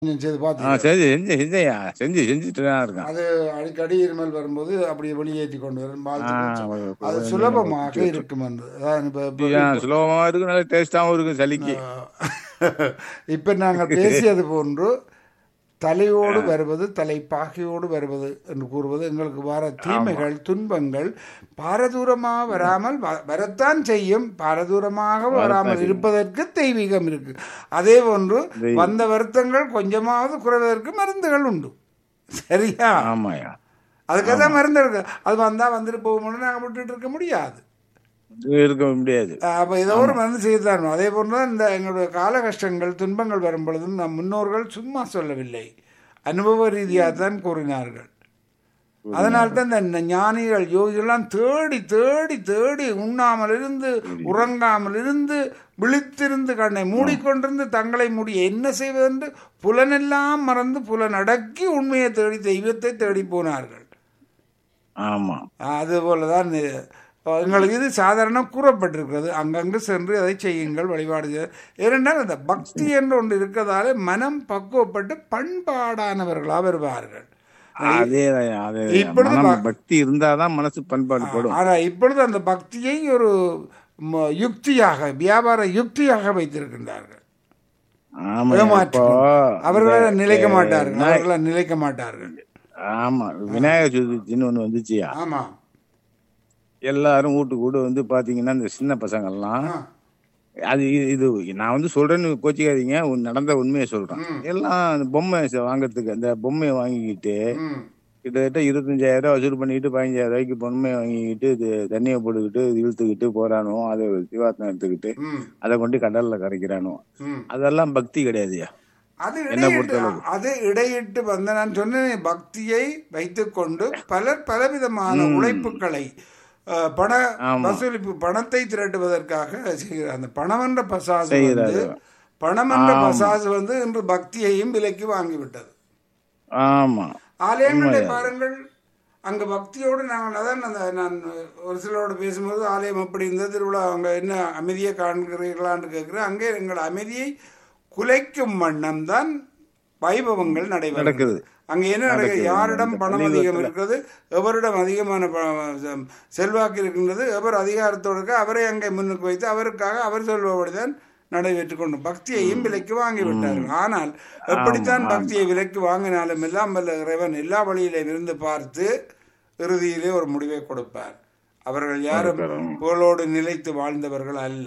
கொஞ்சம் செய்து ஆ பார்த்து சரி செஞ்சு செஞ்சையா செஞ்சு செஞ்சுட்டு தான் இருக்கேன் அது அடிக்கடி இருமல் வரும்போது அப்படியே வெளியேற்றி கொண்டு வரும் ஆ வாழ்த்துக்கள் ஒரு- அது ஒரு- சுலபமாக இருக்கும் என்று அதான் இப்ப- இப்ப- ஆ, சுலபமா இருக்கும் நல்ல டேஸ்டாவும் இருக்கும் சளிக்கு இப்ப நாங்கள் பேசியது போன்று தலையோடு வருவது தலைப்பாகையோடு வருவது என்று கூறுவது எங்களுக்கு வர தீமைகள் துன்பங்கள் பாரதூரமாக வராமல் வ- வரத்தான் செய்யும் பாரதூரமாக வராமல் இருப்பதற்கு தெய்வீகம் இருக்கு அதே போன்று வந்த வருத்தங்கள் கொஞ்சமாவது குறைவதற்கு மருந்துகள் உண்டு சரியா ஆமாயா அதுக்காக தான் மருந்து இருக்கு அது வந்தா வந்துட்டு போகும்போது நாங்கள் விட்டுட்டு இருக்க முடியாது இருக்க முடியாது அப்போ ஏதோ ஒரு மருந்து செய்து தரணும் அதே போன்று தான் இந்த எங்களுடைய கால கஷ்டங்கள் துன்பங்கள் வரும் பொழுதும் நம் முன்னோர்கள் சும்மா சொல்லவில்லை அனுபவ ரீதியாக தான் கூறினார்கள் அதனால தான் இந்த ஞானிகள் யோகிகள்லாம் தேடி தேடி தேடி உண்ணாமல் இருந்து உறங்காமல் இருந்து விழித்திருந்து கண்ணை மூடிக்கொண்டிருந்து தங்களை மூடி என்ன செய்வதென்று புலனெல்லாம் மறந்து புலன் அடக்கி உண்மையை தேடி தெய்வத்தை தேடி போனார்கள் ஆமா அதுபோல தான் இது. எங்களுக்கு இது சாதாரண கூறப்பட்டிருக்கிறது அங்கங்கு சென்று அதை செய்யுங்கள் வழிபாடு செய்ய ஏனென்றால் அந்த பக்தி என்று ஒன்று இருக்கிறதாலே மனம் பக்குவப்பட்டு பண்பாடானவர்களாக வருவார்கள் அதே அதே இப்பொழுது மனம் பக்தி இருந்தாதான் மனசு பண்பாடு படும் ஆனா இப்பொழுது அந்த பக்தியை ஒரு ம- யுக்தியாக வியாபார யுக்தியாக வைத்திருக்கின்றார்கள் ஆமா ஏமாற்று. இப்போ அவர்களால் நிலைக்க மாட்டார்கள் அவர்களால் நிலைக்க மாட்டார்கள் ஆமா விநாயகர் சதுர்த்தின்னு ஒண்ணு வந்துச்சியா ஆமா எல்லாரும் வீட்டுக்கு வீடு வந்து பாத்தீங்கன்னா இந்த சின்ன பசங்கள்லாம் ஆ. அது இது- இது நான் வந்து சொல்றேன்னு கோச்சிக்காதீங்க உன் நடந்த உண்மையை சொல்றேன் எல்லாம் அந்த பொம்மை ச- வாங்குறதுக்கு அந்த பொம்மையை வாங்கிக்கிட்டு ம் கிட்டத்தட்ட இருபத்தஞ்சாயிரம் ரூபாய் வசூல் பண்ணிட்டு பதினஞ்சாயிரம் ரூபாய்க்கு பொம்மையை வாங்கிக்கிட்டு இது தண்ணியை போட்டுக்கிட்டு இது இழுத்துக்கிட்டு போறானோ அதை சிவாத்தம் எடுத்துக்கிட்டு ம் அதை கொண்டு கடல்ல கரைக்கிறானோ ம் அதெல்லாம் பக்தி கிடையாதுயா அது என்னை இடையிட்டு பொறுத்தளவு. அது இடையிட்டு வந்த நான் சொன்னேன் பக்தியை வைத்துக்கொண்டு பலர் பலவிதமான உழைப்புகளை அஹ், பண ஆமா. வசூலிப்பு பணத்தை திரட்டுவதற்காக செய்கிறார் அந்த பணம் என்ற பசாசு செய்கிறாரு. வந்து பணம் என்ற பசாசு வந்து இன்று பக்தியையும் விலைக்கு வாங்கிவிட்டது ஆமா ஆலயங்களை பாருங்கள் அங்க பக்தியோடு நாங்கள் அதான் அந்த நான் ஒரு சிலரோட பேசும்போது ஆலயம் அப்படி இருந்தது திருவிழா அவங்க என்ன அமைதியை காண்கிறீர்களான்னு கேட்கிறேன் அங்கே எங்கள் அமைதியை குலைக்கும் வண்ணம் தான் வைபவங்கள் நடைபெறும் நடக்குது. அங்க என்ன நடக்குது யாரிடம் பணம் அதிகம் இருக்கிறது எவரிடம் அதிகமான ப- செ- செல்வாக்கு இருக்கின்றது எவர் அதிகாரத்தோடு இருக்க அவரை அங்கே முன்னுக்கு வைத்து அவருக்காக அவர் சொல்பபடிதான் நடைபெற்றுக் கொண்டு பக்தியையும் விலைக்கு வாங்கி விட்டார்கள் ஆனால் எப்படித்தான் பக்தியை விலைக்கு வாங்கினாலும் எல்லாம் வல்ல இறைவன் எல்லா வழியிலும் இருந்து பார்த்து இறுதியிலே ஒரு முடிவை கொடுப்பார் அவர்கள் யாரும் புகழோடு நிலைத்து வாழ்ந்தவர்கள் அல்ல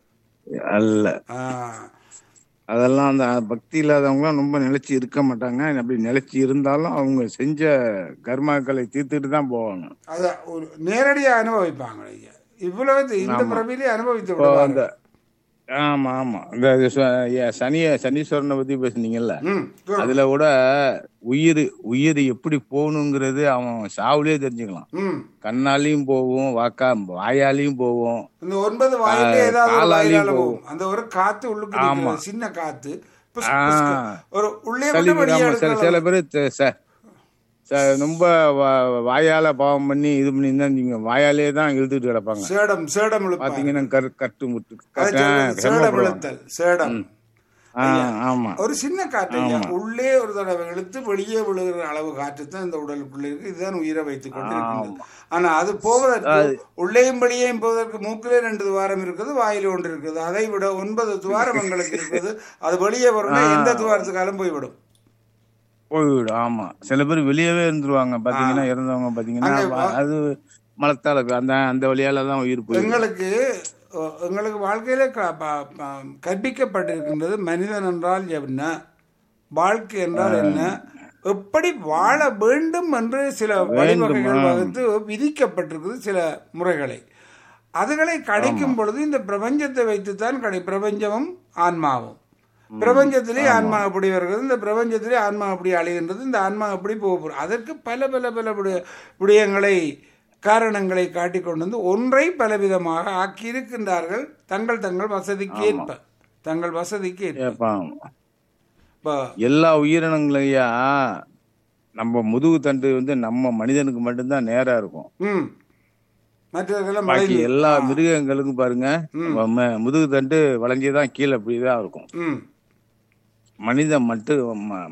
அல்ல ஆ, அதெல்லாம் அந்த பக்தி இல்லாதவங்களாம் ரொம்ப நிலைச்சு இருக்க மாட்டாங்க அப்படி நிலைச்சு இருந்தாலும் அவங்க செஞ்ச கர்மாக்களை தீர்த்துட்டு தான் போவாங்க அத ஒரு நேரடியா அனுபவிப்பாங்க ஐயா இவ்வளவு இந்த பிறவிலே அனுபவித்து இப்போ விடுவார்கள் அந்த ஆமா ஆமா இந்த இது ச- ஏ, சனிய சனீஸ்வரனை பத்தி பேசுனீங்கல்ல ம், good. அதுல கூட உயிர் உயிர் எப்படி போகணுங்கிறது அவன் சாவுலயே தெரிஞ்சுக்கலாம் ம் கண்ணாலையும் போகும் வாக்கா வாயாலையும் போகும் இந்த ஒன்பது வாயிலே ஏதாவது ஒரு காலாலையும் வாயிலால போகும். போகும் அந்த ஒரு காத்து உள்ளுக்கு நிக்கிறது, சின்ன காத்து புஸ் ஆ. புஸ்க்கு. ஒரு உள்ளே சளி மட்டும் வெளியே விடாம சில சில பேர் த- ச- ச- ரொம்ப வா- வாயால பாவம் பண்ணி இது பண்ணி தான் நீங்க வாயாலே தான் இழுத்துட்டு கிடப்பாங்க சேடம் சேடம் இழுப்பாங்க பாத்தீங்கன்னா கரு கட்டு முட்டு அதை கட்டு- சொல்றது சேடம் சிரமப்படுவாங்க. இழுத்தல் சேடம் ஆ, ஆமா ஒரு சின்ன காற்று ஐயா. உள்ளே ஒரு தடவை இழுத்து வெளியே விழுகிற அளவு காற்று தான் இந்த உடலுக்குள்ள இருக்கு இதுதான் உயிரை வைத்துக் கொண்டு இருக்கின்றது ஆனா அது போவதற்கு உள்ளேயும் வெளியேயும் போவதற்கு மூக்கிலே ரெண்டு துவாரம் இருக்குது வாயில ஒன்று இருக்குது அதை விட ஒன்பது துவாரம் எங்களுக்கு இருக்குது அது வெளியே வரணும் எந்த துவாரத்துக்காலும் போய்விடும் போய்விடும் ஆமா சில பேர் வெளியவே இருந்துருவாங்க பாத்தீங்கன்னா இறந்தவங்க பாத்தீங்கன்னா வ- அது மலத்தால அந்த அந்த வழியால தான் உயிர் போயிடும் எங்களுக்கு அஹ், எங்களுக்கு வாழ்க்கையில க- ப- ப- கற்பிக்கப்பட்டிருக்கின்றது மனிதன் என்றால் என்ன வாழ்க்கை என்றால் என்ன எப்படி வாழ வேண்டும் என்று சில வழிவகைகள் வகுத்து விதிக்கப்பட்டிருக்குது சில முறைகளை அதுகளை கடைக்கும் பொழுது இந்த பிரபஞ்சத்தை வைத்துத்தான் கடை பிரபஞ்சமும் ஆன்மாவும் பிரபஞ்சத்திலே ஆன்மா அப்படி வருகிறது இந்த பிரபஞ்சத்திலே ஆன்மா அப்படி அழிகின்றது இந்த ஆன்மா அப்படி போக போகிறது அதற்கு பல பல பல விட- விடயங்களை காரணங்களை காட்டிக் கொண்டு வந்து ஒன்றை பலவிதமாக ஆக்கி இருக்கின்றார்கள் தங்கள் தங்கள் வசதிக்கு ஏற்ப தங்கள் வசதிக்கு ஏற்ப கேட்பான் இப்போ எல்லா உயிரினங்களையா நம்ம முதுகு தண்டு வந்து நம்ம மனிதனுக்கு மட்டும்தான் நேரா இருக்கும் ம் மற்றவர்களெல்லாம் பாக்கி மலைந்து எல்லா மிருகங்களுக்கும் பாருங்க ம- முதுகு தண்டு வளைஞ்சேதான் கீழே அப்படிதான் இருக்கும் ம் மனிதன் மட்டும் ம-